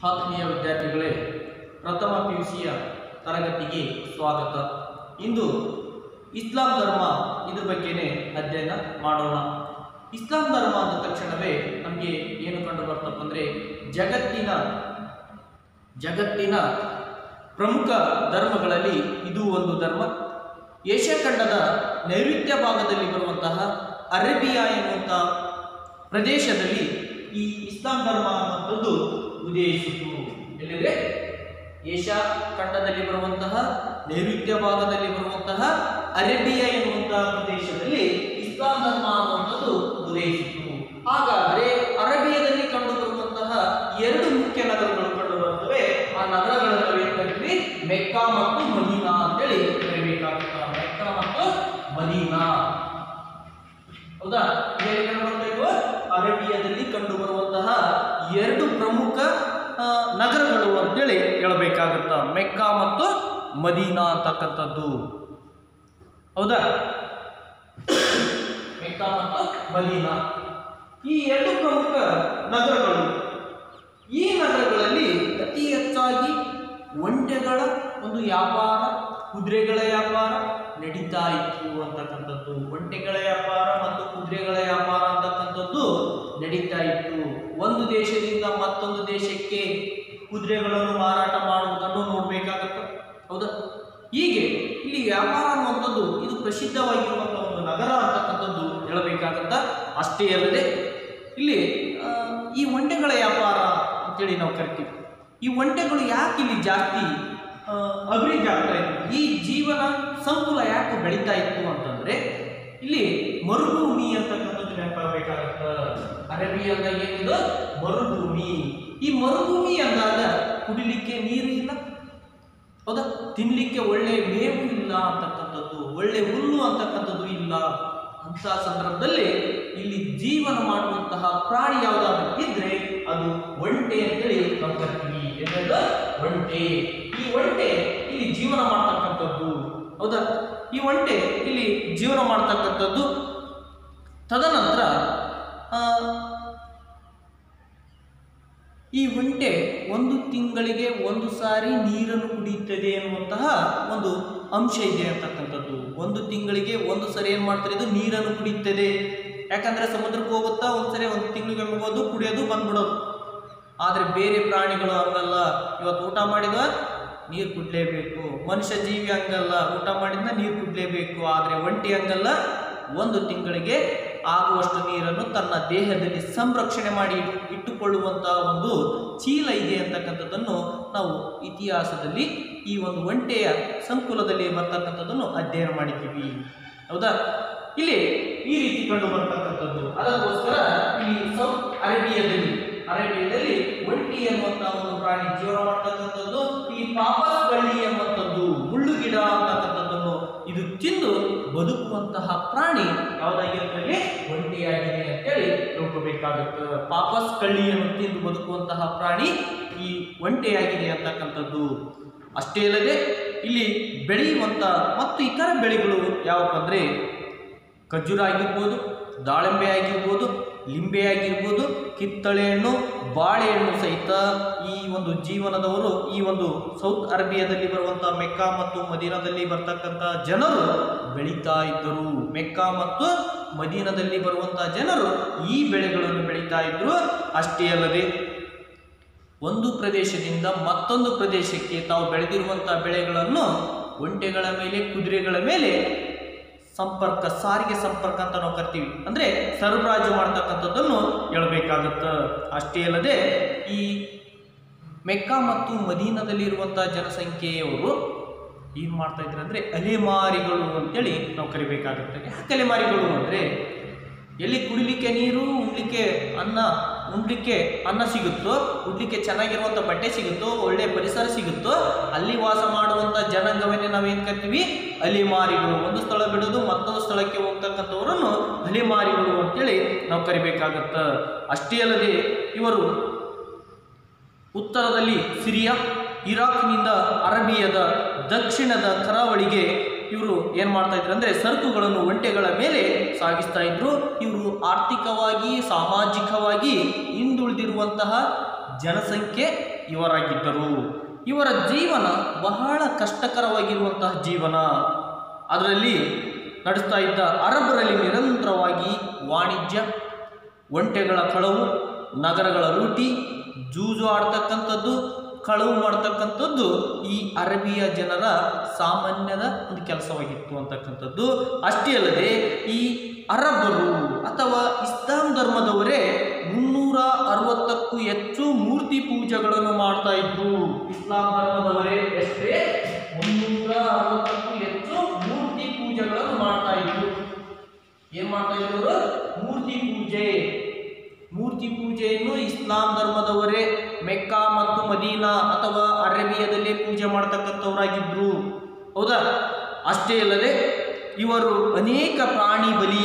ಆತ್ಮೀಯ ವಿದ್ಯಾರ್ಥಿಗಳೇ ಪ್ರಥಮ ಪಿ ಯು ಸಿಯ ತರಗತಿಗೆ ಸ್ವಾಗತ ಇಂದು ಇಸ್ಲಾಂ ಧರ್ಮ ಇದ್ರ ಬಗ್ಗೆನೇ ಅಧ್ಯಯನ ಮಾಡೋಣ ಇಸ್ಲಾಂ ಧರ್ಮ ಅಂದ ತಕ್ಷಣವೇ ನಮಗೆ ಏನು ಕಂಡು ಬರ್ತಪ್ಪ ಅಂದರೆ ಜಗತ್ತಿನ ಜಗತ್ತಿನ ಪ್ರಮುಖ ಧರ್ಮಗಳಲ್ಲಿ ಇದು ಒಂದು ಧರ್ಮ ಏಷ್ಯಾ ಖಂಡದ ನೈಋತ್ಯ ಭಾಗದಲ್ಲಿ ಬರುವಂತಹ ಅರೇಬಿಯಾ ಎನ್ನುವಂಥ ಪ್ರದೇಶದಲ್ಲಿ ಈ ಇಸ್ಲಾಂ ಧರ್ಮ ಅನ್ನುವಂಥದ್ದು ಉದಯಿಸಿತು ಎಲ್ಲಿದೆ ಏಷ್ಯಾ ಖಂಡದಲ್ಲಿ ಬರುವಂತಹ ನೈಋತ್ಯ ಭಾಗದಲ್ಲಿ ಬರುವಂತಹ ಅರೇಬಿಯಾ ಎನ್ನುವಂತಹ ಪ್ರದೇಶದಲ್ಲಿ ಇಸ್ಲಾಂ ಧರ್ಮ ಅನ್ನುವಂಥದ್ದು ಉದಯಿಸಿತು ಹಾಗಾದರೆ ಅರೇಬಿಯಾದಲ್ಲಿ ಕಂಡು ಬರುವಂತಹ ಎರಡು ಮುಖ್ಯ ನಗರಗಳು ಕಂಡು ಬರುತ್ತವೆ ಆ ನಗರಗಳನ್ನು ನಾವೇನ್ ಕರಿತೀವಿ ಮೆಕ್ಕಾ ಮತ್ತು ಮದೀನಾ ಅಂತೇಳಿ ಕರಿಬೇಕಾಗುತ್ತೆ ಮೆಕ್ಕಾ ಮತ್ತು ಮದೀನಾ ಹೌದಾ ಎಲ್ಲಿ ಕಂಡು ಬರಬೇಕು ಅರೇಬಿಯಾದಲ್ಲಿ ಕಂಡು ಬರುವಂತಹ ಎರಡು ಪ್ರಮುಖ ಆ, ನಗರಗಳು ಅಂತೇಳಿ ಹೇಳಬೇಕಾಗುತ್ತ ಮೆಕ್ಕಾ ಮತ್ತು ಮದೀನಾ ಅಂತಕ್ಕಂಥದ್ದು ಹೌದಾ ಮೆಕ್ಕಾ ಮತ್ತು ಮದೀನಾ ಈ ಎರಡು ಪ್ರಮುಖ ನಗರಗಳು ಈ ನಗರಗಳಲ್ಲಿ ಅತಿ ಹೆಚ್ಚಾಗಿ ಒಂಟೆಗಳ ಒಂದು ವ್ಯಾಪಾರ ಕುದುರೆಗಳ ವ್ಯಾಪಾರ ನಡೀತಾ ಇತ್ತು ಅಂತಕ್ಕಂಥದ್ದು ಒಂಟೆಗಳ ವ್ಯಾಪಾರ ಮತ್ತು ಕುದುರೆಗಳ ವ್ಯಾಪಾರ ಅಂತಕ್ಕಂಥದ್ದು ನಡೀತಾ ಇತ್ತು ಒಂದು ದೇಶದಿಂದ ಮತ್ತೊಂದು ದೇಶಕ್ಕೆ ಕುದುರೆಗಳನ್ನು ಮಾರಾಟ ಮಾಡುವುದನ್ನು ನೋಡಬೇಕಾಗತ್ತೆ ಹೌದಾ ಹೀಗೆ ಇಲ್ಲಿ ವ್ಯಾಪಾರ ಅನ್ನುವಂಥದ್ದು ಇದು ಪ್ರಸಿದ್ಧವಾಗಿರುವಂಥ ಒಂದು ನಗರ ಅಂತಕ್ಕಂಥದ್ದು ಹೇಳಬೇಕಾಗತ್ತ ಅಷ್ಟೇ ಅಲ್ಲದೆ ಇಲ್ಲಿ ಆ, ಈ ಒಂಟೆಗಳ ವ್ಯಾಪಾರ ಅಂತೇಳಿ ನಾವು ಕರಿತೀವಿ ಈ ಒಂಟೆಗಳು ಯಾಕೆ ಇಲ್ಲಿ ಜಾಸ್ತಿ ಆ, ಅಭಿವೃದ್ಧಿ ಆಗ್ತಾ ಇತ್ತು ಈ ಜೀವನ ಸಂಕುಲ ಯಾಕೆ ಬೆಳೀತಾ ಇತ್ತು ಅಂತಂದ್ರೆ ಇಲ್ಲಿ ಮರುಭೂಮಿ ಅಂತಕ್ಕಂಥದ್ದು ನೆನಪಾಗಬೇಕಾಗತ್ತ ಅರಬಿ ಅಂದಾಗ ಏನಿದು ಮರುಭೂಮಿ ಈ ಮರುಭೂಮಿ ಅಂದಾಗ ಕುಡಿಲಿಕ್ಕೆ ನೀರು ಇಲ್ಲ ಹೌದಾ ತಿನ್ಲಿಕ್ಕೆ ಒಳ್ಳೆ ಮೇವು ಇಲ್ಲ ಅಂತಕ್ಕಂಥದ್ದು ಒಳ್ಳೆ ಹುಲ್ಲು ಅಂತಕ್ಕಂಥದ್ದು ಇಲ್ಲ ಅಂತ ಸಂದರ್ಭದಲ್ಲಿ ಇಲ್ಲಿ ಜೀವನ ಮಾಡುವಂತಹ ಪ್ರಾಣಿ ಯಾವುದಾದ್ರೂ ಇದ್ರೆ ಅದು ಒಂಟೆ ಅಂತೇಳಿ ನಾವು ಕರಿತೀವಿ ಏನದು ಒಂಟೆ ಈ ಒಂಟೆ ಇಲ್ಲಿ ಜೀವನ ಮಾಡ್ತಕ್ಕಂಥದ್ದು ಹೌದಾ ಈ ಒಂಟೆ ಇಲ್ಲಿ ಜೀವನ ಮಾಡ್ತಕ್ಕಂಥದ್ದು ತದನಂತರ ಆ, ಈ ಒಂಟೆ ಒಂದು ತಿಂಗಳಿಗೆ ಒಂದು ಸಾರಿ ನೀರನ್ನು ಕುಡಿಯುತ್ತದೆ ಎನ್ನುವಂತಹ ಒಂದು ಅಂಶ ಇದೆ ಅಂತಕ್ಕಂಥದ್ದು ಒಂದು ತಿಂಗಳಿಗೆ ಒಂದು ಸರಿ ಏನು ಮಾಡ್ತಾರೆ ಇದು ನೀರನ್ನು ಕುಡಿಯುತ್ತದೆ ಯಾಕಂದ್ರೆ ಸಮುದ್ರಕ್ಕೆ ಹೋಗುತ್ತಾ ಒಂದ್ಸರಿ ಒಂದು ತಿಂಗಳಿಗೆ ಹೋಗೋದು ಕುಡಿಯೋದು ಬಂದ್ಬಿಡೋದು ಆದರೆ ಬೇರೆ ಪ್ರಾಣಿಗಳು ಹಂಗಲ್ಲ ಇವತ್ತು ಊಟ ಮಾಡಿದ ನೀರು ಕುಡ್ಲೇಬೇಕು ಮನುಷ್ಯ ಜೀವಿ ಹಂಗಲ್ಲ ಊಟ ಮಾಡಿದ್ನ ನೀರು ಕುಡ್ಲೇಬೇಕು ಆದರೆ ಒಂಟಿ ಹಂಗಲ್ಲ ಒಂದು ತಿಂಗಳಿಗೆ ಆಗುವಷ್ಟು ನೀರನ್ನು ತನ್ನ ದೇಹದಲ್ಲಿ ಸಂರಕ್ಷಣೆ ಮಾಡಿ ಇಟ್ಟುಕೊಳ್ಳುವಂತಹ ಒಂದು ಚೀಲ ಇದೆ ಅಂತಕ್ಕಂಥದ್ದನ್ನು ನಾವು ಇತಿಹಾಸದಲ್ಲಿ ಈ ಒಂದು ಒಂಟೆಯ ಸಂಕುಲದಲ್ಲಿ ಬರ್ತಕ್ಕಂಥದ್ದನ್ನು ಅಧ್ಯಯನ ಮಾಡಿದ್ದೀವಿ ಹೌದಾ ಇಲ್ಲಿ ಈ ರೀತಿ ಕಂಡು ಬರ್ತಕ್ಕಂಥದ್ದು ಅದಕ್ಕೋಸ್ಕರ ಇಲ್ಲಿ ಸೌತ್ ಅರೇಬಿಯಾದಲ್ಲಿ ಅರೇಬಿಯಾದಲ್ಲಿ ಒಂಟಿ ಎನ್ನುವಂತಹ ಒಂದು ಪ್ರಾಣಿ ಜೀವನ ಮಾಡ್ತಕ್ಕಂಥದ್ದು ಈ ಪಾಪಸ್ ಬಳ್ಳಿ ಎಂಬಂಥದ್ದು ಮುಳ್ಳು ಗಿಡ ಅಂತಕ್ಕಂಥದ್ದನ್ನು ಇದು ತಿಂದು ಬದುಕುವಂತಹ ಪ್ರಾಣಿ ಯಾವುದಾಗಿರ್ತದೆ ಒಂಟಿಯಾಗಿದೆ ಅಂತೇಳಿ ತಿಳ್ಕೋಬೇಕಾಗುತ್ತೆ ಪಾಪಸ್ ಕಳ್ಳಿಯನ್ನು ತಿಂದು ಬದುಕುವಂತಹ ಪ್ರಾಣಿ ಈ ಒಂಟೆಯಾಗಿದೆ ಅಂತಕ್ಕಂಥದ್ದು ಅಷ್ಟೇ ಅಲ್ಲದೆ ಇಲ್ಲಿ ಬೆಳೆಯುವಂಥ ಮತ್ತು ಇತರ ಬೆಳೆಗಳು ಯಾವಪ್ಪ ಅಂದರೆ ಖರ್ಜೂರ ಆಗಿರ್ಬೋದು ದಾಳಿಂಬೆ ಆಗಿರ್ಬೋದು ಲಿಂಬೆ ಆಗಿರ್ಬೋದು ಕಿತ್ತಳೆ ಹಣ್ಣು ಬಾಳೆಹಣ್ಣು ಸಹಿತ ಈ ಒಂದು ಜೀವನದವರು ಈ ಒಂದು ಸೌತ್ ಅರೇಬಿಯಾದಲ್ಲಿ ಬರುವಂಥ ಮೆಕ್ಕಾ ಮತ್ತು ಮದೀನಾದಲ್ಲಿ ಬರ್ತಕ್ಕಂಥ ಜನರು ಬೆಳೀತಾ ಇದ್ದರು ಮೆಕ್ಕಾ ಮತ್ತು ಮದೀನಾದಲ್ಲಿ ಬರುವಂಥ ಜನರು ಈ ಬೆಳೆಗಳನ್ನು ಬೆಳೀತಾ ಇದ್ರು ಅಷ್ಟೇ ಅಲ್ಲದೆ ಒಂದು ಪ್ರದೇಶದಿಂದ ಮತ್ತೊಂದು ಪ್ರದೇಶಕ್ಕೆ ತಾವು ಬೆಳೆದಿರುವಂಥ ಬೆಳೆಗಳನ್ನು ಒಂಟೆಗಳ ಮೇಲೆ ಕುದುರೆಗಳ ಮೇಲೆ ಸಂಪರ್ಕ ಸಾರಿಗೆ ಸಂಪರ್ಕ ಅಂತ ನಾವು ಕರಿತೀವಿ ಅಂದರೆ ಸರಬರಾಜು ಮಾಡ್ತಕ್ಕಂಥದ್ದನ್ನು ಹೇಳಬೇಕಾಗುತ್ತೆ ಅಷ್ಟೇ ಅಲ್ಲದೆ ಈ ಮೆಕ್ಕಾ ಮತ್ತು ಮದೀನದಲ್ಲಿರುವಂಥ ಜನಸಂಖ್ಯೆಯವರು ಏನು ಮಾಡ್ತಾ ಇದ್ರು ಅಂದರೆ ಅಲೆಮಾರಿಗಳು ಅಂತೇಳಿ ನಾವು ಕರಿಬೇಕಾಗುತ್ತೆ ಯಾಕೆ ಅಲೆಮಾರಿಗಳು ಅಂದರೆ ಎಲ್ಲಿ ಕುಡಿಲಿಕ್ಕೆ ನೀರು ಉಣ್ಲಿಕ್ಕೆ ಅನ್ನ ಉಣ್ಲಿಕ್ಕೆ ಅನ್ನ ಸಿಗುತ್ತೋ ಉಡ್ಲಿಕ್ಕೆ ಚೆನ್ನಾಗಿರುವಂಥ ಬಟ್ಟೆ ಸಿಗುತ್ತೋ ಒಳ್ಳೆ ಪರಿಸರ ಸಿಗುತ್ತೋ ಅಲ್ಲಿ ವಾಸ ಮಾಡುವಂಥ ಜನಾಂಗವನ್ನೇ ನಾವೇನು ಕರಿತೀವಿ ಅಲಿಮಾರಿಗಳು ಒಂದು ಸ್ಥಳ ಬಿಡೋದು ಮತ್ತೊಂದು ಸ್ಥಳಕ್ಕೆ ಹೋಗ್ತಕ್ಕಂಥವರನ್ನು ಅಲಿಮಾರಿಗಳು ಅಂತೇಳಿ ನಾವು ಕರಿಬೇಕಾಗತ್ತೆ ಅಷ್ಟೇ ಅಲ್ಲದೆ ಇವರು ಉತ್ತರದಲ್ಲಿ ಸಿರಿಯಾ ಇರಾಕ್ನಿಂದ ಅರಬಿಯದ ದಕ್ಷಿಣದ ಕರಾವಳಿಗೆ ಇವರು ಏನು ಮಾಡ್ತಾ ಇದ್ರು ಅಂದರೆ ಸರಕುಗಳನ್ನು ಒಂಟೆಗಳ ಮೇಲೆ ಸಾಗಿಸ್ತಾ ಇದ್ರು ಇವರು ಆರ್ಥಿಕವಾಗಿ ಸಾಮಾಜಿಕವಾಗಿ ಹಿಂದುಳಿದಿರುವಂತಹ ಜನಸಂಖ್ಯೆ ಇವರಾಗಿದ್ದರು ಇವರ ಜೀವನ ಬಹಳ ಕಷ್ಟಕರವಾಗಿರುವಂತಹ ಜೀವನ ಅದರಲ್ಲಿ ನಡೆಸ್ತಾ ಇದ್ದ ಅರಬರಲ್ಲಿ ನಿರಂತರವಾಗಿ ವಾಣಿಜ್ಯ ಒಂಟೆಗಳ ಕಳವು ನಗರಗಳ ಲೂಟಿ ಜೂಜು ಆಡ್ತಕ್ಕಂಥದ್ದು ಕಳವು ಮಾಡ್ತಕ್ಕಂಥದ್ದು ಈ ಅರಬಿಯ ಜನರ ಸಾಮಾನ್ಯದ ಒಂದು ಕೆಲಸವಾಗಿತ್ತು ಅಂತಕ್ಕಂಥದ್ದು ಅಷ್ಟೇ ಅಲ್ಲದೆ ಈ ಅರಬ್ಬರು ಅಥವಾ ಇಸ್ಲಾಂ ಧರ್ಮದವರೇ ಮುನ್ನೂರ ಅರವತ್ತಕ್ಕೂ ಹೆಚ್ಚು ಮೂರ್ತಿ ಪೂಜೆಗಳನ್ನು ಮಾಡ್ತಾ ಇದ್ರು ಇಸ್ಲಾಂ ಧರ್ಮದವರೇ ಎಷ್ಟೇ ಮುನ್ನೂರ ಅರವತ್ತಕ್ಕೂ ಹೆಚ್ಚು ಮೂರ್ತಿ ಪೂಜೆಗಳನ್ನು ಮಾಡ್ತಾ ಇದ್ರು ಏನ್ ಮಾಡ್ತಾ ಇದ್ರು ಇವ್ರು? ಮೂರ್ತಿ ಪೂಜೆ ಮೂರ್ತಿ ಪೂಜೆಯನ್ನು ಇಸ್ಲಾಂ ಧರ್ಮದವರೇ ಮೆಕ್ಕಾ ಮತ್ತು ಮದೀನಾ ಅಥವಾ ಅರೇಬಿಯಾದಲ್ಲೇ ಪೂಜೆ ಮಾಡ್ತಕ್ಕಂಥವರಾಗಿದ್ರು ಹೌದಾ ಅಷ್ಟೇ ಅಲ್ಲದೆ ಇವರು ಅನೇಕ ಪ್ರಾಣಿ ಬಲಿ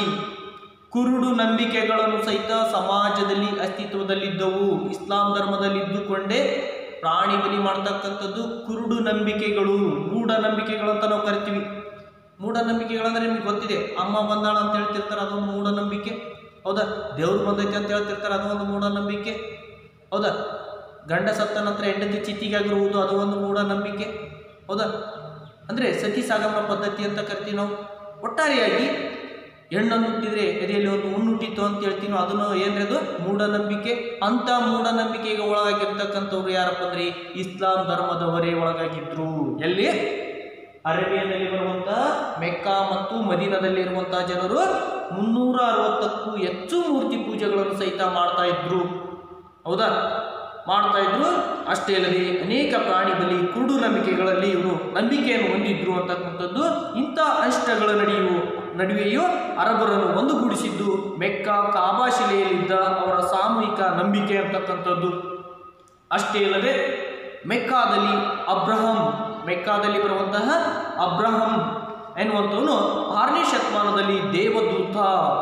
ಕುರುಡು ನಂಬಿಕೆಗಳನ್ನು ಸಹಿತ ಸಮಾಜದಲ್ಲಿ ಅಸ್ತಿತ್ವದಲ್ಲಿದ್ದವು ಇಸ್ಲಾಂ ಧರ್ಮದಲ್ಲಿ ಇದ್ದುಕೊಂಡೇ ಪ್ರಾಣಿ ಬಲಿ ಮಾಡ್ತಕ್ಕಂಥದ್ದು ಕುರುಡು ನಂಬಿಕೆಗಳು ಮೂಢನಂಬಿಕೆಗಳು ಅಂತ ನಾವು ಕರಿತೀವಿ ಮೂಢನಂಬಿಕೆಗಳಂದ್ರೆ ನಿಮ್ಗೆ ಗೊತ್ತಿದೆ ಅಮ್ಮ ಬಂದಾಳ ಅಂತ ಹೇಳ್ತಿರ್ತಾರೆ ಅದೊಂದು ಮೂಢನಂಬಿಕೆ ಹೌದಾ ದೇವ್ರು ಬಂದೈತೆ ಅಂತ ಹೇಳ್ತಿರ್ತಾರೆ ಅದೊಂದು ಮೂಢನಂಬಿಕೆ ಹೌದಾ ಗಂಡ ಸತ್ತ ನಂತರ ಹೆಂಡತಿ ಚಿತ್ತಿಗಾಗಿರುವುದು ಅದು ಒಂದು ಮೂಢನಂಬಿಕೆ ಹೌದಾ ಅಂದರೆ ಸತಿ ಸಾಗಮ ಪದ್ಧತಿ ಅಂತ ಕರಿತೀವಿ ನಾವು ಒಟ್ಟಾರೆಯಾಗಿ ಹೆಣ್ಣನ್ನು ಹುಟ್ಟಿದ್ರೆ ಎದೆಯಲ್ಲಿ ಒಂದು ಹುಣ್ಣು ಹುಟ್ಟಿತ್ತು ಅಂತ ಹೇಳ್ತೀವಿ ನಾವು ಅದನ್ನು ಏನ್ರಿ ಅದು ಮೂಢನಂಬಿಕೆ ಅಂತ ಮೂಢನಂಬಿಕೆಗೆ ಒಳಗಾಗಿರ್ತಕ್ಕಂಥವ್ರು ಯಾರಪ್ಪ ಅಂದ್ರೆ ಇಸ್ಲಾಂ ಧರ್ಮದವರೇ ಒಳಗಾಗಿದ್ರು ಎಲ್ಲಿ ಅರೇಬಿಯಾದಲ್ಲಿ ಬರುವಂತಹ ಮೆಕ್ಕಾ ಮತ್ತು ಮದೀನದಲ್ಲಿ ಇರುವಂತಹ ಜನರು ಮುನ್ನೂರ ಅರವತ್ತಕ್ಕೂ ಹೆಚ್ಚು ಮೂರ್ತಿ ಪೂಜೆಗಳನ್ನು ಸಹಿತ ಮಾಡ್ತಾ ಇದ್ರು ಹೌದಾ ಮಾಡ್ತಾ ಇದ್ರು ಅಷ್ಟೇ ಅಲ್ಲದೆ ಅನೇಕ ಪ್ರಾಣಿ ಬಲಿ ಕುರುಡು ನಂಬಿಕೆಗಳಲ್ಲಿ ಇವರು ನಂಬಿಕೆಯನ್ನು ಹೊಂದಿದ್ರು ಅಂತಕ್ಕಂಥದ್ದು ಇಂಥ ಅನಿಷ್ಟಗಳ ನಡೆಯುವ ನಡುವೆಯೂ ಅರಬರನ್ನು ಒಂದುಗೂಡಿಸಿದ್ದು ಮೆಕ್ಕಾ ಕಾಬಾ ಶಿಲೆಯಲ್ಲಿದ್ದ ಅವರ ಸಾಮೂಹಿಕ ನಂಬಿಕೆ ಅಂತಕ್ಕಂಥದ್ದು ಅಷ್ಟೇ ಅಲ್ಲದೆ ಮೆಕ್ಕಾದಲ್ಲಿ ಅಬ್ರಹಂ ಮೆಕ್ಕಾದಲ್ಲಿ ಬರುವಂತಹ ಅಬ್ರಹಂ ಎನ್ನುವಂಥವನು ಆರನೇ ಶತಮಾನದಲ್ಲಿ ದೇವದೂತ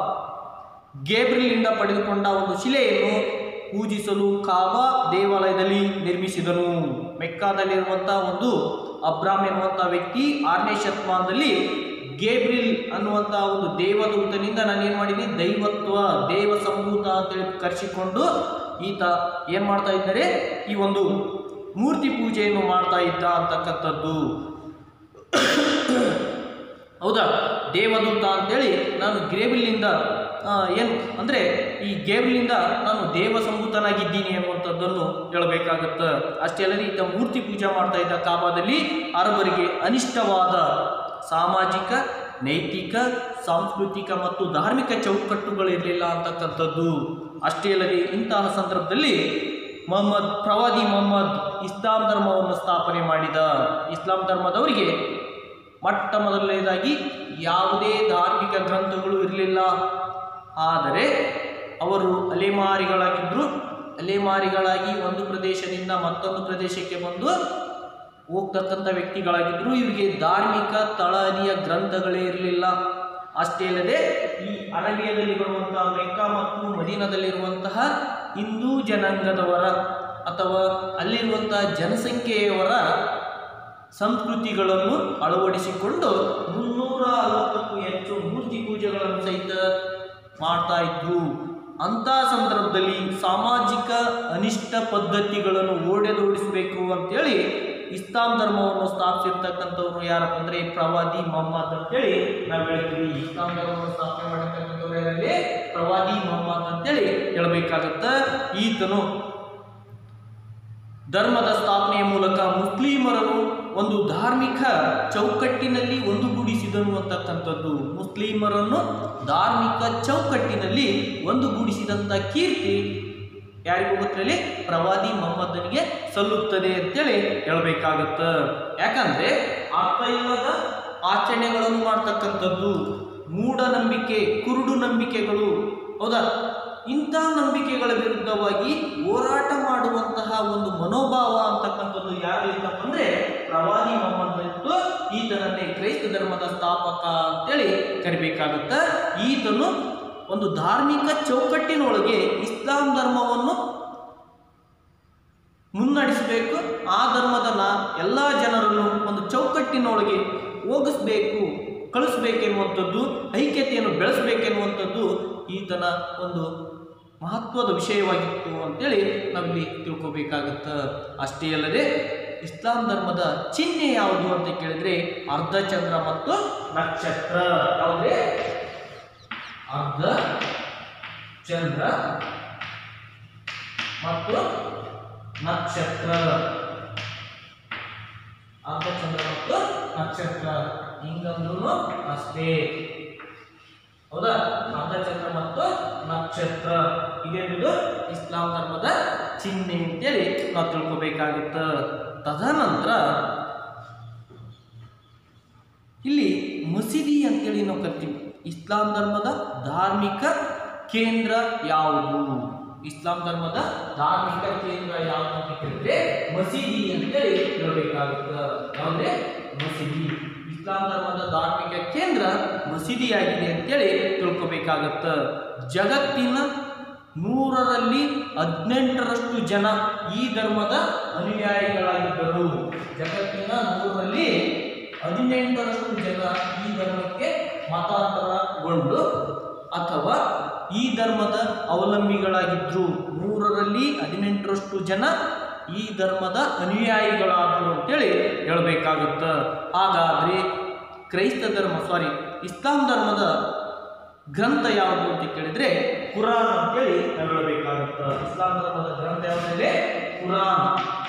ಗೇಬ್ರಿಲಿಂದ ಪಡೆದುಕೊಂಡ ಒಂದು ಶಿಲೆಯನ್ನು ಪೂಜಿಸಲು ಕಾಬಾ ದೇವಾಲಯದಲ್ಲಿ ನಿರ್ಮಿಸಿದನು ಮೆಕ್ಕಾದಲ್ಲಿರುವಂತಹ ಒಂದು ಅಬ್ರಾಮ್ ಎನ್ನುವಂಥ ವ್ಯಕ್ತಿ ಆರನೇ ಶತಮಾನದಲ್ಲಿ ಗೇಬ್ರಿಲ್ ಅನ್ನುವಂತಹ ಒಂದು ದೇವದೂತನಿಂದ ನಾನೇನು ಮಾಡಿದ್ದೀನಿ ದೈವತ್ವ ದೇವ ಸಂಭೂತ ಅಂತೇಳಿ ಕರೆಸಿಕೊಂಡು ಈತ ಏನು ಮಾಡ್ತಾ ಇದ್ದಾರೆ ಈ ಒಂದು ಮೂರ್ತಿ ಪೂಜೆಯನ್ನು ಮಾಡ್ತಾ ಇದ್ದ ಅಂತಕ್ಕಂಥದ್ದು ಹೌದಾ ದೇವದೂತ ಅಂತೇಳಿ ನಾನು ಗ್ರೇಬಿಲ್ನಿಂದ ಏನು ಅಂದರೆ ಈ ಗೇಬ್ಲಿಂದ ನಾನು ದೇವ ಸಂಭೂತನಾಗಿದ್ದೀನಿ ಅನ್ನುವಂಥದ್ದನ್ನು ಹೇಳಬೇಕಾಗತ್ತೆ ಅಷ್ಟೇ ಅಲ್ಲದೆ ಈತ ಮೂರ್ತಿ ಪೂಜೆ ಮಾಡ್ತಾ ಇದ್ದ ಕಾಬಾದಲ್ಲಿ ಅರಬರಿಗೆ ಅನಿಷ್ಟವಾದ ಸಾಮಾಜಿಕ ನೈತಿಕ ಸಾಂಸ್ಕೃತಿಕ ಮತ್ತು ಧಾರ್ಮಿಕ ಚೌಕಟ್ಟುಗಳಿರಲಿಲ್ಲ ಅಂತಕ್ಕಂಥದ್ದು ಅಷ್ಟೇ ಅಲ್ಲದೆ ಇಂತಹ ಸಂದರ್ಭದಲ್ಲಿ ಮೊಹಮ್ಮದ್ ಪ್ರವಾದಿ ಮೊಹಮ್ಮದ್ ಇಸ್ಲಾಂ ಧರ್ಮವನ್ನು ಸ್ಥಾಪನೆ ಮಾಡಿದ ಇಸ್ಲಾಂ ಧರ್ಮದವರಿಗೆ ಮೊಟ್ಟ ಮೊದಲನೇದಾಗಿ ಯಾವುದೇ ಧಾರ್ಮಿಕ ಗ್ರಂಥಗಳು ಇರಲಿಲ್ಲ ಆದರೆ ಅವರು ಅಲೆಮಾರಿಗಳಾಗಿದ್ದರು ಅಲೆಮಾರಿಗಳಾಗಿ ಒಂದು ಪ್ರದೇಶದಿಂದ ಮತ್ತೊಂದು ಪ್ರದೇಶಕ್ಕೆ ಬಂದು ಹೋಗ್ತಕ್ಕಂಥ ವ್ಯಕ್ತಿಗಳಾಗಿದ್ದರು ಇವರಿಗೆ ಧಾರ್ಮಿಕ ತಳಹದಿಯ ಗ್ರಂಥಗಳೇ ಇರಲಿಲ್ಲ ಅಷ್ಟೇ ಅಲ್ಲದೆ ಈ ಅರಬಿಯದಲ್ಲಿ ಬರುವಂತಹ ಮೆಕ್ಕಾ ಮತ್ತು ಮದೀನದಲ್ಲಿರುವಂತಹ ಹಿಂದೂ ಜನಾಂಗದವರ ಅಥವಾ ಅಲ್ಲಿರುವಂತಹ ಜನಸಂಖ್ಯೆಯವರ ಸಂಸ್ಕೃತಿಗಳನ್ನು ಅಳವಡಿಸಿಕೊಂಡು ಮುನ್ನೂರ ಅರವತ್ತಕ್ಕೂ ಹೆಚ್ಚು ಮೂರ್ತಿ ಪೂಜೆಗಳನ್ನು ಸಹಿತ ಮಾಡ್ತಾ ಇದ್ರು ಅಂಥ ಸಂದರ್ಭದಲ್ಲಿ ಸಾಮಾಜಿಕ ಅನಿಷ್ಟ ಪದ್ಧತಿಗಳನ್ನು ಓಡೆದೋಡಿಸಬೇಕು ಅಂತೇಳಿ ಇಸ್ಲಾಂ ಧರ್ಮವನ್ನು ಸ್ಥಾಪಿಸಿರ್ತಕ್ಕಂಥವ್ರು ಯಾರಪ್ಪ ಅಂದರೆ ಪ್ರವಾದಿ ಮೊಹಮ್ಮದ್ ಅಂತೇಳಿ ನಾವು ಹೇಳ್ತೀವಿ ಇಸ್ಲಾಂ ಧರ್ಮವನ್ನು ಸ್ಥಾಪನೆ ಮಾಡಿರ್ತಕ್ಕಂಥವ್ರು ಯಾರಲ್ಲಿ ಪ್ರವಾದಿ ಮೊಹಮ್ಮದ್ ಅಂತೇಳಿ ಹೇಳಬೇಕಾಗತ್ತ ಈತನು ಧರ್ಮದ ಸ್ಥಾಪನೆಯ ಮೂಲಕ ಮುಸ್ಲಿಮರನ್ನು ಒಂದು ಧಾರ್ಮಿಕ ಚೌಕಟ್ಟಿನಲ್ಲಿ ಒಂದುಗೂಡಿಸಿದನು ಅಂತಕ್ಕಂಥದ್ದು ಮುಸ್ಲಿಮರನ್ನು ಧಾರ್ಮಿಕ ಚೌಕಟ್ಟಿನಲ್ಲಿ ಒಂದುಗೂಡಿಸಿದಂಥ ಕೀರ್ತಿ ಯಾರಿಗೂ ಗೊತ್ತಿರಲಿ ಪ್ರವಾದಿ ಮೊಹಮ್ಮದನಿಗೆ ಸಲ್ಲುತ್ತದೆ ಅಂತೇಳಿ ಹೇಳಬೇಕಾಗತ್ತ ಯಾಕಂದ್ರೆ ಅರ್ಥ ಇಲ್ಲದ ಆಚರಣೆಗಳನ್ನು ಮಾಡ್ತಕ್ಕಂಥದ್ದು ಮೂಢನಂಬಿಕೆ ಕುರುಡು ನಂಬಿಕೆಗಳು ಹೌದಾ ಇಂಥ ನಂಬಿಕೆಗಳ ವಿರುದ್ಧವಾಗಿ ಹೋರಾಟ ಮಾಡುವಂತಹ ಒಂದು ಮನೋಭಾವ ಅಂತಕ್ಕಂಥದ್ದು ಯಾರು ಇತ್ತಪ್ಪ ಅಂದ್ರೆ ಪ್ರವಾದಿ ಮೊಹಮ್ಮದ್ ಇತ್ತು ಈತನನ್ನೇ ಕ್ರೈಸ್ತ ಧರ್ಮದ ಸ್ಥಾಪಕ ಅಂತೇಳಿ ಕರಿಬೇಕಾಗುತ್ತ ಈತನು ಒಂದು ಧಾರ್ಮಿಕ ಚೌಕಟ್ಟಿನೊಳಗೆ ಇಸ್ಲಾಂ ಧರ್ಮವನ್ನು ಮುನ್ನಡೆಸಬೇಕು ಆ ಧರ್ಮದ ನಾ- ಎಲ್ಲ ಜನರನ್ನು ಒಂದು ಚೌಕಟ್ಟಿನೊಳಗೆ ಹೋಗಿಸ್ಬೇಕು ಕಳಿಸ್ಬೇಕೆನ್ನುವಂಥದ್ದು ಐಕ್ಯತೆಯನ್ನು ಬೆಳೆಸಬೇಕೆನ್ನುವಂಥದ್ದು ಈತನ ಒಂದು ಮಹತ್ವದ ವಿಷಯವಾಗಿತ್ತು ಅಂತೇಳಿ ನಾವಿಲ್ಲಿ ತಿಳ್ಕೊಬೇಕಾಗತ್ತೆ ಅಷ್ಟೇ ಅಲ್ಲದೆ ಇಸ್ಲಾಂ ಧರ್ಮದ ಚಿಹ್ನೆ ಯಾವುದು ಅಂತ ಕೇಳಿದ್ರೆ ಅರ್ಧಚಂದ್ರ ಮತ್ತು ನಕ್ಷತ್ರ ಯಾವುದೇ ಅರ್ಧ ಚಂದ್ರ ಮತ್ತು ನಕ್ಷತ್ರ ಅರ್ಧಚಂದ್ರ ಮತ್ತು ನಕ್ಷತ್ರ ಹಿಂಗಂದ್ರೂ ಅಷ್ಟೇ ಹೌದಾ ಅರ್ಧಚಂದ್ರ ಮತ್ತು ನಕ್ಷತ್ರ ಇದೇನಿದು ಇಸ್ಲಾಂ ಧರ್ಮದ ಚಿಹ್ನೆ ಅಂತೇಳಿ ನಾವು ತಿಳ್ಕೊಬೇಕಾಗುತ್ತ ತದನಂತರ ಇಲ್ಲಿ ಮಸೀದಿ ಅಂತೇಳಿ ನಾವು ಕರಿತೀವಿ ಇಸ್ಲಾಂ ಧರ್ಮದ ಧಾರ್ಮಿಕ ಕೇಂದ್ರ ಯಾವುದು ಇಸ್ಲಾಂ ಧರ್ಮದ ಧಾರ್ಮಿಕ ಕೇಂದ್ರ ಯಾವುದು ಅಂತ ಕೇಳಿದ್ರೆ ಮಸೀದಿ ಅಂತೇಳಿ ಹೇಳಬೇಕಾಗುತ್ತೆ ಯಾವುದೇ ಮಸೀದಿ ಇಸ್ಲಾಂ ಧರ್ಮದ ಧಾರ್ಮಿಕ ಕೇಂದ್ರ ಮಸೀದಿಯಾಗಿದೆ ಅಂತೇಳಿ ತಿಳ್ಕೊಬೇಕಾಗತ್ತ ಜಗತ್ತಿನ ನೂರರಲ್ಲಿ ಹದಿನೆಂಟರಷ್ಟು ಜನ ಈ ಧರ್ಮದ ಅನುಯಾಯಿಗಳಾಗಿದ್ದರು ಜಗತ್ತಿನ ನೂರರಲ್ಲಿ ಹದಿನೆಂಟರಷ್ಟು ಜನ ಈ ಧರ್ಮಕ್ಕೆ ಮತಾಂತರಗೊಂಡು ಅಥವಾ ಈ ಧರ್ಮದ ಅವಲಂಬಿಗಳಾಗಿದ್ರು ನೂರರಲ್ಲಿ ಹದಿನೆಂಟರಷ್ಟು ಜನ ಈ ಧರ್ಮದ ಅನುಯಾಯಿಗಳಾದರು ಅಂತೇಳಿ ಹೇಳಬೇಕಾಗುತ್ತ ಹಾಗಾದ್ರೆ ಕ್ರೈಸ್ತ ಧರ್ಮ ಸಾರಿ ಇಸ್ಲಾಂ ಧರ್ಮದ ಗ್ರಂಥ ಯಾವುದು ಅಂತ ಕೇಳಿದ್ರೆ ಕುರಾನ್ ಅಂತೇಳಿ ನಾವು ಹೇಳಬೇಕಾಗುತ್ತೆ ಇಸ್ಲಾಂ ಧರ್ಮದ ಗ್ರಂಥ ಯಾವುದಿದೆ ಕುರಾನ್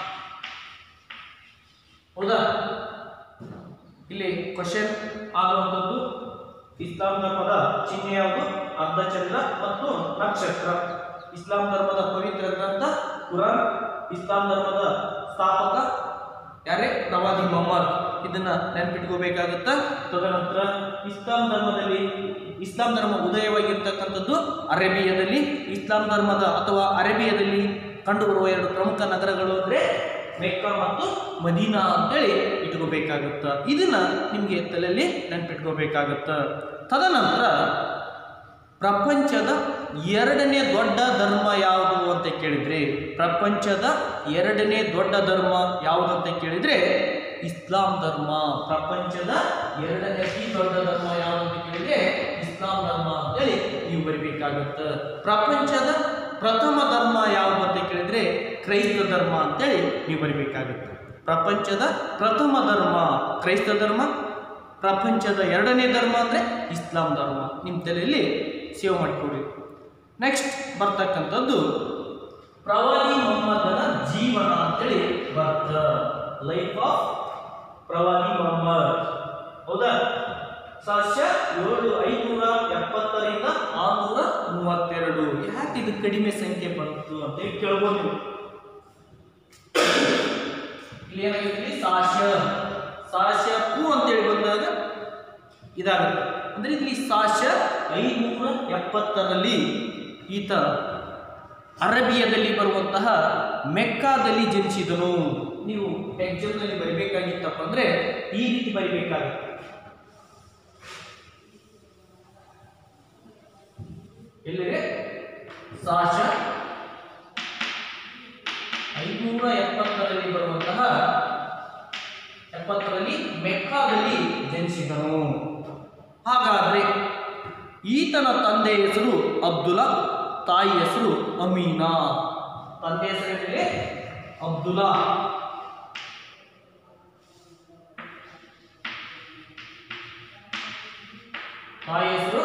ಹೌದಾ ಇಲ್ಲಿ ಕ್ವಶನ್ ಆಗುವಂಥದ್ದು ಇಸ್ಲಾಂ ಧರ್ಮದ ಚಿಹ್ನೆ ಯಾವುದು ಅರ್ಧಚಂದ್ರ ಮತ್ತು ನಕ್ಷತ್ರ ಇಸ್ಲಾಂ ಧರ್ಮದ ಪವಿತ್ರ ಗ್ರಂಥ ಕುರಾನ್ ಇಸ್ಲಾಂ ಧರ್ಮದ ಸ್ಥಾಪಕ ಯಾರೇ ಪ್ರವಾದಿ ಮೊಹಮ್ಮದ್ ಇದನ್ನ ನೆನ್ಪಿಟ್ಕೋಬೇಕಾಗತ್ತ ತದನಂತರ ಇಸ್ಲಾಂ ಧರ್ಮದಲ್ಲಿ ಇಸ್ಲಾಂ ಧರ್ಮ ಉದಯವಾಗಿರ್ತಕ್ಕಂಥದ್ದು ಅರೇಬಿಯಾದಲ್ಲಿ ಇಸ್ಲಾಂ ಧರ್ಮದ ಅಥವಾ ಅರೇಬಿಯಾದಲ್ಲಿ ಕಂಡುಬರುವ ಎರಡು ಪ್ರಮುಖ ನಗರಗಳು ಅಂದ್ರೆ ಮೆಕ್ಕ ಮತ್ತು ಮದೀನಾ ಅಂತೇಳಿ ಇಟ್ಕೋಬೇಕಾಗುತ್ತ ಇದನ್ನ ನಿಮಗೆ ತಲೆಯಲ್ಲಿ ನೆನ್ಪಿಟ್ಕೋಬೇಕಾಗುತ್ತ ತದನಂತರ ಪ್ರಪಂಚದ ಎರಡನೇ ದೊಡ್ಡ ಧರ್ಮ ಯಾವುದು ಅಂತ ಕೇಳಿದ್ರೆ ಪ್ರಪಂಚದ ಎರಡನೇ ದೊಡ್ಡ ಧರ್ಮ ಯಾವುದು ಅಂತ ಕೇಳಿದ್ರೆ ಇಸ್ಲಾಂ ಧರ್ಮ ಪ್ರಪಂಚದ ಎರಡನೇ ಅತಿ ದೊಡ್ಡ ಧರ್ಮ ಯಾವುದು ಅಂತ ಕೇಳಿದ್ರೆ ಇಸ್ಲಾಂ ಧರ್ಮ ಅಂತೇಳಿ ನೀವು ಬರಿಬೇಕಾಗುತ್ತೆ ಪ್ರಪಂಚದ ಪ್ರಥಮ ಧರ್ಮ ಯಾವುದು ಅಂತ ಕೇಳಿದ್ರೆ ಕ್ರೈಸ್ತ ಧರ್ಮ ಅಂತೇಳಿ ನೀವು ಬರಿಬೇಕಾಗುತ್ತೆ ಪ್ರಪಂಚದ ಪ್ರಥಮ ಧರ್ಮ ಕ್ರೈಸ್ತ ಧರ್ಮ ಪ್ರಪಂಚದ ಎರಡನೇ ಧರ್ಮ ಅಂದರೆ ಇಸ್ಲಾಂ ಧರ್ಮ ನಿಮ್ಮ ತಲೆಯಲ್ಲಿ ಸೇವ್ ಮಾಡಿಕೊಡಿ ನೆಕ್ಸ್ಟ್ ಬರ್ತಕ್ಕಂಥದ್ದು ಪ್ರವಾದಿ ಮೊಹಮ್ಮದನ ಜೀವನ ಅಂತೇಳಿ ಬರ್ತ ಲೈಫ್ ಆಫ್ ಪ್ರವಾದಿ ಮೊಹಮ್ಮದ್ ಹೌದಾ ಸಾಕ್ಷ್ಯ ಏಳು ಐನೂರ ಎಪ್ಪತ್ತರಿಂದ ಆರುನೂರ ಮೂವತ್ತೆರಡು ಯಾಕೆ ಇದು ಕಡಿಮೆ ಸಂಖ್ಯೆ ಬಂತು ಅಂತ ಹೇಳಿ ಕೇಳ್ಬೋದು ನೀವು ಇಲ್ಲಿ ಏನಾಗಿದೆ ಸಾಶ ಸಾಶ ಪು ಅಂತೇಳಿ ಬಂದಾಗ ಇದಾಗುತ್ತೆ ಅಂದ್ರೆ ಇಲ್ಲಿ ಸಾಶ ಐನೂರ ಎಪ್ಪತ್ತರಲ್ಲಿ ಈತ ಅರಬಿಯಾದಲ್ಲಿ ಬರುವಂತಹ ಮೆಕ್ಕಾದಲ್ಲಿ ಜನಿಸಿದನು ನೀವು ಎಕ್ಸಾಮ್ನಲ್ಲಿ ಬರಿಬೇಕಾಗಿತ್ತಪ್ಪ ಅಂದ್ರೆ ಈ ರೀತಿ ಬರಿಬೇಕಾಗುತ್ತೆ ಎಲ್ಲಿದೆ ಸಾಶ ಐನೂರ ಎಪ್ಪತ್ತರಲ್ಲಿ ಬರುವಂತಹ ಎಪ್ಪತ್ತರಲ್ಲಿ ಮೆಕ್ಕಾದಲ್ಲಿ ಜನಿಸಿದನು ಹಾಗಾದ್ರೆ ಈತನ ತಂದೆ ಹೆಸರು ಅಬ್ದುಲ್ಲಾ ತಾಯಿ ಹೆಸರು ಅಮೀನಾ ತಂದೆ ಹೆಸರು ಏನಿದೆ ಅಬ್ದುಲ್ಲಾ ತಾಯಿ ಹೆಸರು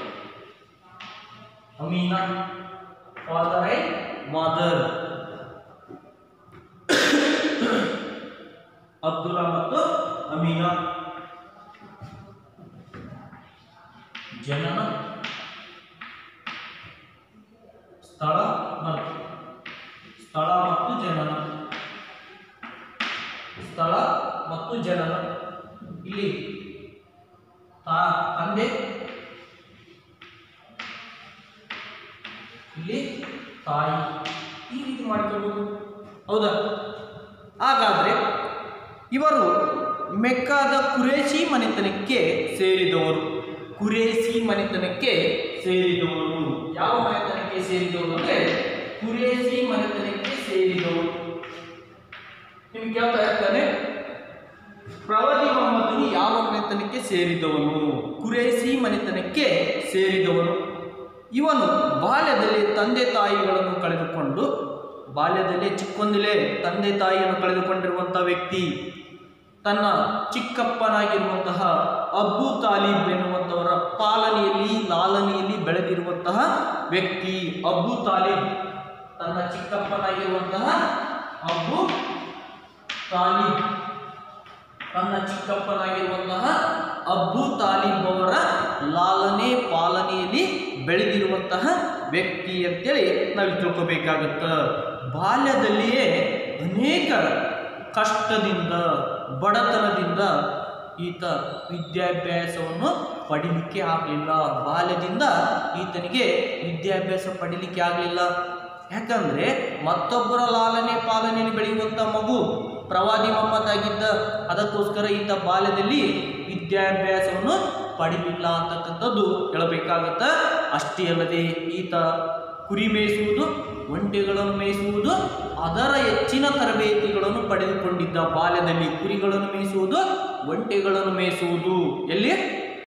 Amina father and mother Abdullah ಮತ್ತು ಅಮೀನಾ ಜನನ ಸ್ಥಳ ಮತ್ತು ಸ್ಥಳ ಮತ್ತು ಜನನ ಸ್ಥಳ ಮತ್ತು ಜನನ ಇಲ್ಲಿ ತಾ ತಂದೆ ಇಲ್ಲಿ ತಾಯಿ ಈ ರೀತಿ ಮಾಡ್ಕೋಬಹುದು ಹೌದಾ ಹಾಗಾದ್ರೆ ಇವರು ಮೆಕ್ಕಾದ ಕುರೇಶಿ ಮನೆತನಕ್ಕೆ ಸೇರಿದವರು ಕುರೇಶಿ ಮನೆತನಕ್ಕೆ ಸೇರಿದವರು ಯಾವ ಮನೆತನಕ್ಕೆ ಸೇರಿದವರು ಅಂದ್ರೆ ಕುರೇಶಿ ಮನೆತನಕ್ಕೆ ಸೇರಿದವರು ನಿಮ್ಗೆ ಕೇಳ್ತಾ ಇರ್ತಾನೆ ಪ್ರವಾದಿ ಮೊಹಮ್ಮದನು ಯಾವ ಮನೆತನಕ್ಕೆ ಸೇರಿದವನು ಕುರೇಶಿ ಮನೆತನಕ್ಕೆ ಸೇರಿದವನು ಇವನು ಬಾಲ್ಯದಲ್ಲಿ ತಂದೆ ತಾಯಿಗಳನ್ನು ಕಳೆದುಕೊಂಡು ಬಾಲ್ಯದಲ್ಲಿ ಚಿಕ್ಕೊಂದಿಲೇ ತಂದೆ ತಾಯಿಯನ್ನು ಕಳೆದುಕೊಂಡಿರುವಂಥ ವ್ಯಕ್ತಿ ತನ್ನ ಚಿಕ್ಕಪ್ಪನಾಗಿರುವಂತಹ ಅಬ್ಬು ತಾಲೀಬ್ ಎನ್ನುವಂಥವರ ಪಾಲನೆಯಲ್ಲಿ ಲಾಲನೆಯಲ್ಲಿ ಬೆಳೆದಿರುವಂತಹ ವ್ಯಕ್ತಿ ಅಬ್ಬು ತಾಲೀಬ್ ತನ್ನ ಚಿಕ್ಕಪ್ಪನಾಗಿರುವಂತಹ ಅಬ್ಬು ತಾಲೀಬ್ ತನ್ನ ಚಿಕ್ಕಪ್ಪನಾಗಿರುವಂತಹ ಅಬ್ಬು ತಾಲೀಬ್ ಅವರ ಲಾಲನೆ ಪಾಲನೆಯಲ್ಲಿ ಬೆಳೆದಿರುವಂತಹ ವ್ಯಕ್ತಿ ಅಂತೇಳಿ ನಾವು ತಿಳ್ಕೊಬೇಕಾಗತ್ತ ಬಾಲ್ಯದಲ್ಲಿಯೇ ಅನೇಕ ಕಷ್ಟದಿಂದ ಬಡತನದಿಂದ ಈತ ವಿದ್ಯಾಭ್ಯಾಸವನ್ನು ಪಡಿಲಿಕ್ಕೆ ಆಗಲಿಲ್ಲ ಬಾಲ್ಯದಿಂದ ಈತನಿಗೆ ವಿದ್ಯಾಭ್ಯಾಸ ಪಡಿಲಿಕ್ಕೆ ಆಗಲಿಲ್ಲ ಯಾಕಂದ್ರೆ ಮತ್ತೊಬ್ಬರ ಲಾಲನೆ ಪಾಲನೆಯಲ್ಲಿ ಬೆಳೆಯುವಂಥ ಮಗು ಪ್ರವಾದಿ ಮೊಹಮ್ಮದ್ ಆಗಿದ್ದ ಅದಕ್ಕೋಸ್ಕರ ಈತ ಬಾಲ್ಯದಲ್ಲಿ ವಿದ್ಯಾಭ್ಯಾಸವನ್ನು ಪಡಿಲಿಲ್ಲ ಅಂತಕ್ಕಂಥದ್ದು ಹೇಳಬೇಕಾಗತ್ತ ಅಷ್ಟೇ ಅಲ್ಲದೆ ಈತ ಕುರಿ ಮೇಯಿಸುವುದು ಒಂಟೆಗಳನ್ನು ಮೇಯಿಸುವುದು ಅದರ ಹೆಚ್ಚಿನ ತರಬೇತಿಗಳನ್ನು ಪಡೆದುಕೊಂಡಿದ್ದ ಬಾಲ್ಯದಲ್ಲಿ ಕುರಿಗಳನ್ನು ಮೇಯಿಸುವುದು ಒಂಟೆಗಳನ್ನು ಮೇಯಿಸುವುದು ಎಲ್ಲಿ